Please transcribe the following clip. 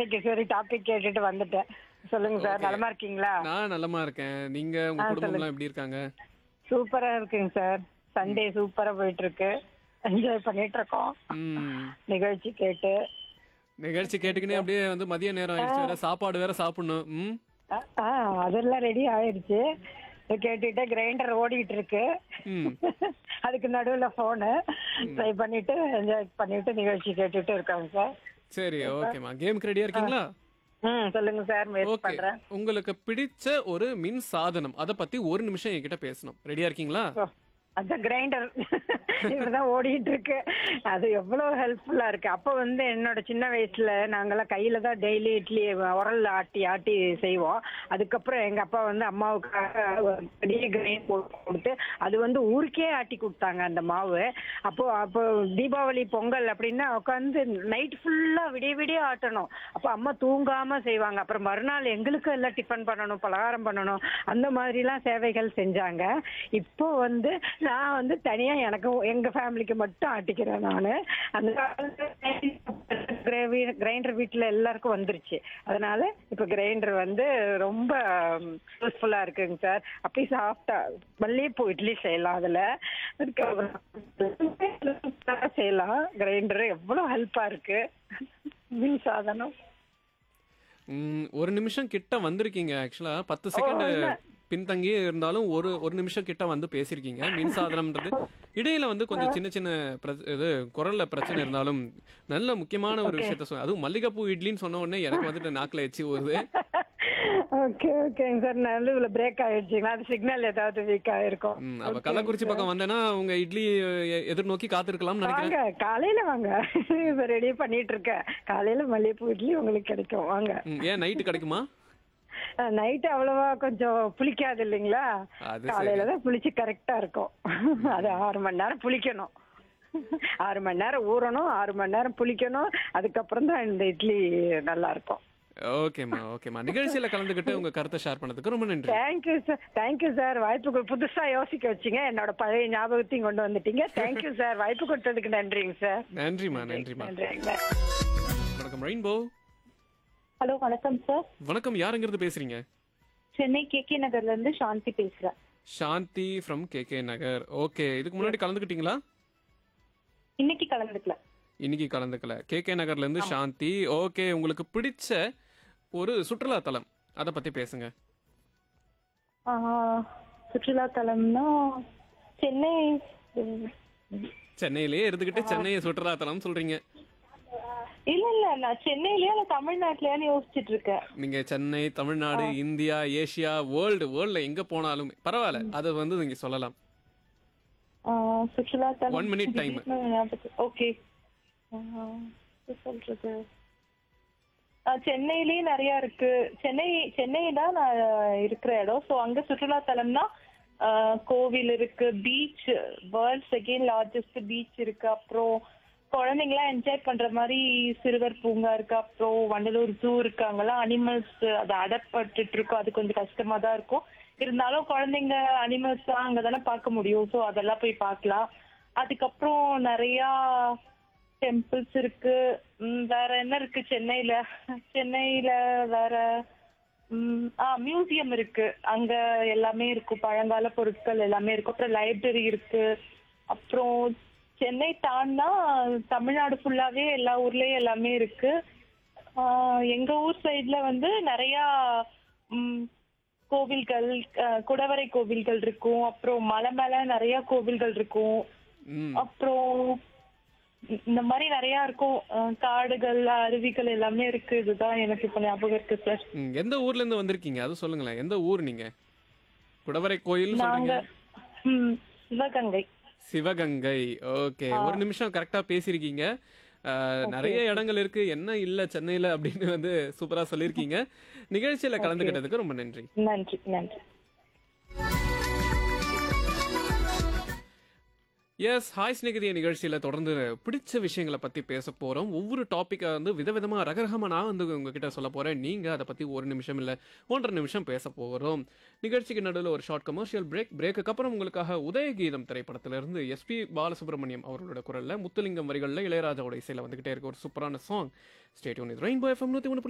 இன்னைக்கு சரி டாபிக் கேட்டுட்டு வந்துட்டேன் சொல்லுங்க சார் Okay. நலமா இருக்கீங்களா நான் நலமா இருக்கேன் நீங்க உங்க ஆ, குடும்பம்லாம் எப்படி இருக்காங்க சூப்பரா இருக்குங்க சார் சண்டே சூப்பரா போயிட்டு இருக்கு என்ஜாய் பண்ணிட்டு இருக்கோம் ம் நிகழ்ச்சி கேட்டு நிகழ்ச்சி கேட்டுக்கினே அப்படியே வந்து மதிய நேரம் ஆயிடுச்சு வேற சாப்பாடு வேற சாப்பிடணும் ம் ஆ, ஆ அதெல்லாம் ரெடி ஆயிடுச்சு இதை கேட்டுட்டு கிரைண்டர் ஓடிட்டு இருக்கு ம். அதுக்கு நடுவுல போனு ட்ரை பண்ணிட்டு என்ஜாய் பண்ணிட்டு நிகழ்ச்சி கேட்டுட்டு இருக்காங்க சார் சரி ஓகேம்மா கேமுக்கு ரெடியா இருக்கீங்களா ம் சொல்லுங்க சார் முயற்சி ஓகே பண்றேன் உங்களுக்கு பிடிச்ச ஒரு மின் சாதனம் அத பத்தி ஒரு நிமிஷம் என்கிட்ட பேசணும் ரெடியா இருக்கீங்களா ஓ, அந்த கிரைண்டர் இப்படிதான் ஓடிட்டு இருக்கு அது எவ்வளவு ஹெல்ப்ஃபுல்லா இருக்கு அப்ப வந்து என்னோட சின்ன வயசுல நாங்கெல்லாம் கையில தான் டெய்லி இட்லி உரல்ல ஆட்டி ஆட்டி செய்வோம் அதுக்கப்புறம் எங்க அப்பா வந்து அம்மாவுக்காக ஒரு பெரிய கிரைண்ட் போட்டு கொடுத்து அது வந்து ஊருக்கே ஆட்டி கொடுத்தாங்க அந்த மாவு அப்போ அப்போ தீபாவளி பொங்கல் அப்படின்னா உட்காந்து நைட் ஃபுல்லா விடிய விடிய ஆட்டணும் அப்போ அம்மா தூங்காம செய்வாங்க அப்புறம் மறுநாள் எங்களுக்கு எல்லாம் டிஃபன் பண்ணணும் பலகாரம் பண்ணணும் அந்த மாதிரிலாம் சேவைகள் செஞ்சாங்க இப்போ வந்து நான் வந்து தனியா எனக்கு எங்க ஃபேமிலிக்கு மட்டும் ஆட்டிக்கிறேன் நான் அந்த கிரைண்டர் வீட்டுல எல்லாருக்கும் வந்துருச்சு அதனால இப்ப கிரைண்டர் வந்து ரொம்ப யூஸ்ஃபுல்லா இருக்குங்க சார் அப்படி சாப்பிட்டா மல்லிகைப்பூ இட்லி செய்யலாம் அதுல அதுக்கப்புறம் செய்யலாம் கிரைண்டர் எவ்வளவு ஹெல்ப்பா இருக்கு மின் சாதனம் ம், ஒரு நிமிஷம் கிட்ட வந்திருக்கீங்க ஆக்சுவலா பத்து செகண்ட் இல்ல. பின்தங்கியே இருந்தாலும் ஒரு ஒரு நிமிஷம் கிட்ட வந்து பேசியிருக்கீங்க மின் சாதனம்ன்றது இடையில வந்து கொஞ்சம் சின்ன சின்ன பிரச்ச- இது குரல்ல பிரச்சனை இருந்தாலும் நல்ல முக்கியமான ஒரு விஷயத்த சொன்ன அதுவும் மல்லிகைப்பூ இட்லின்னு சொன்ன உடனே எனக்கு வந்துட்டு நாக்குல எச்சி வருது ஓகே ஓகேங்க சார் நடுவில் பிரேக் ஆயிடுச்சுங்களா அது சிக்னல் ஏதாவது வீக் ஆயிருக்கும் ம், அப்ப கள்ளக்குறிச்சி பக்கம் வந்தேன்னா உங்க இட்லி எ- எதிர்நோக்கி காத்திருக்கலாம்னு நினைக்கிறேன் வாங்க காலையில வாங்க இப்ப ரெடி பண்ணிட்டு இருக்கேன் காலையில மல்லிகைப்பூ இட்லி உங்களுக்கு கிடைக்கும் வாங்க ம், ஏன் நைட்டு கிடைக்குமா நைட் அவ்வளவா கொஞ்சம் புளிக்காது இல்லைங்களா அது காலையில தான் புளிச்சு கரெக்டா இருக்கும் அது ஆறு மணி நேரம் புளிக்கணும் ஆறு மணி நேரம் ஊறணும் ஆறு மணி நேரம் புளிக்கணும் அதுக்கப்புறம் தான் இந்த இட்லி நல்லா இருக்கும் ஓகேம்மா ஓகேம்மா நிகழ்ச்சியில கலந்துக்கிட்டு உங்க கருத்தை ஷேர் பண்ணதுக்கு ரொம்ப நன்றி தேங்க்யூ சார் தேங்க்யூ சார் வாய்ப்பு புதுசா யோசிக்க வச்சீங்க என்னோட பழைய ஞாபகத்தையும் கொண்டு வந்துட்டீங்க தேங்க்யூ சார் வாய்ப்பு கொடுத்ததுக்கு நன்றிங்க சார் நன்றிம்மா நன்றிம்மா நன்றிங்க வணக்கம் ரெயின்போ ஹலோ வணக்கம் சார் வணக்கம் யாருங்கிறது பேசுறீங்க சென்னை கேகே நகர்ல இருந்து சாந்தி பேசுறேன் Shanthi from K K Nagar okay இதுக்கு முன்னாடி கலந்துக்கிட்டீங்களா இன்னைக்கு கலந்துக்கல இன்னைக்கு கலந்துக்கல கே கே நகர்ல இருந்து சாந்தி ஓகே உங்களுக்கு பிடிச்ச ஒரு சுற்றுலா தலம் அத பத்தி பேசுங்க ஆஹ், சுற்றுலா தலம்னா சென்னை உம், சென்னையிலேயே இருந்துகிட்டு சென்னையை சுற்றுலா தலம் சொல்றீங்க இல்ல இல்ல நான் சென்னையிலயா இல்ல தமிழ்நாட்டுலயான்னு யோசிச்சுட்டு இருக்கேன் நீங்க Chennai Tamil Nadu India Asia world வேர்ல்ட்ல எங்க போனாலும் பரவாயில்ல அதை வந்து நீங்க சொல்லலாம் ஆஹ், சுற்றுலா தலம் One minute time. ஓகே சொல்றது ஆஹ், சென்னையிலயே நிறைய இருக்கு சென்னை சென்னை தான் நான் இருக்கிற இடம் ஸோ அங்க சுற்றுலா தலம்னா ஆஹ், கோவில் இருக்கு beach world second largest beach இருக்கு அப்புறம் குழந்தைங்களாம் என்ஜாய் பண்ற மாதிரி சிறுவர் பூங்கா இருக்கு அப்புறம் வண்டலூர் ஜூ இருக்கு அங்கெல்லாம் அனிமல்ஸ் அது அடப்பட்டுட்டு இருக்கும் அது கொஞ்சம் கஷ்டமா தான் இருக்கும் இருந்தாலும் குழந்தைங்க அனிமல்ஸ் தான் அங்கதானே பார்க்க முடியும் ஸோ அதெல்லாம் போய் பார்க்கலாம் அதுக்கப்புறம் நிறையா டெம்பிள்ஸ் இருக்கு ம், வேற என்ன இருக்கு சென்னையில சென்னையில வேற ம், ஆ மியூசியம் இருக்கு அங்க எல்லாமே இருக்கும் பழங்கால பொருட்கள் எல்லாமே இருக்கும் அப்புறம் லைப்ரரி இருக்கு அப்புறம் சென்னை தாண்டா தமிழ்நாடு ஃபுல்லாவே எல்லா ஊர்லயும் எல்லாமே இருக்கு ஆ, எங்க ஊர் சைடுல வந்து நிறைய ம், கோவில்கள் ஆ, குடவரை கோவில்கள் இருக்கும் அப்புறம் மலை மேல நிறைய கோவில்கள் இருக்கும் ம் அப்புறம் இ- இந்த மாதிரி நிறைய இருக்கும் அஹ் காடுகள் அருவிகள் எல்லாமே இருக்கு இதுதான் எனக்கு இப்ப ஞாபகம் இருக்கு சார் ம், எந்த ஊர்ல இருந்து வந்திருக்கீங்க அது சொல்லுங்களேன் எந்த ஊர் நீங்க குடவரை கோயில் நாங்க சொல்றீங்க ம், சிவகங்கை சிவகங்கை ஓகே ஒரு நிமிஷம் கரெக்டா பேசியிருக்கீங்க அஹ், நிறைய இடங்கள் இருக்கு என்ன இல்ல சென்னையில அப்படின்னு வந்து சூப்பரா சொல்லியிருக்கீங்க நிகழ்ச்சியில கலந்துக்கிட்டதுக்கு ரொம்ப நன்றி நன்றி நன்றி எஸ் ஹாய் ஸ்நேகிதிய நிகழ்ச்சியில தொடர்ந்து பிடிச்ச விஷயங்களை பத்தி பேச போறோம் ஒவ்வொரு டாப்பிக்கை வந்து விதவிதமா ரகரகமா நான் வந்து உங்ககிட்ட சொல்ல போறேன் நீங்க அதை பத்தி ஒரு நிமிஷம் இல்ல ஒன்றரை நிமிஷம் பேச போகிறோம் நிகழ்ச்சிக்கு நடுவில் ஒரு ஷார்ட் கமர்ஷியல் பிரேக் பிரேக்கு அப்புறம் உங்களுக்காக உதயகீதம் திரைப்படத்திலிருந்து எஸ்பி பாலசுப்ரமணியம் அவர்களோட குரல்ல முத்துலிங்கம் வரிகள்ல இளையராஜாவோட இசையில வந்துகிட்டே இருக்க ஒரு சூப்பரான சாங் ஸ்டேடியோன் இது ரெயின்போ எஃப்எம் நூத்தி ஒன்று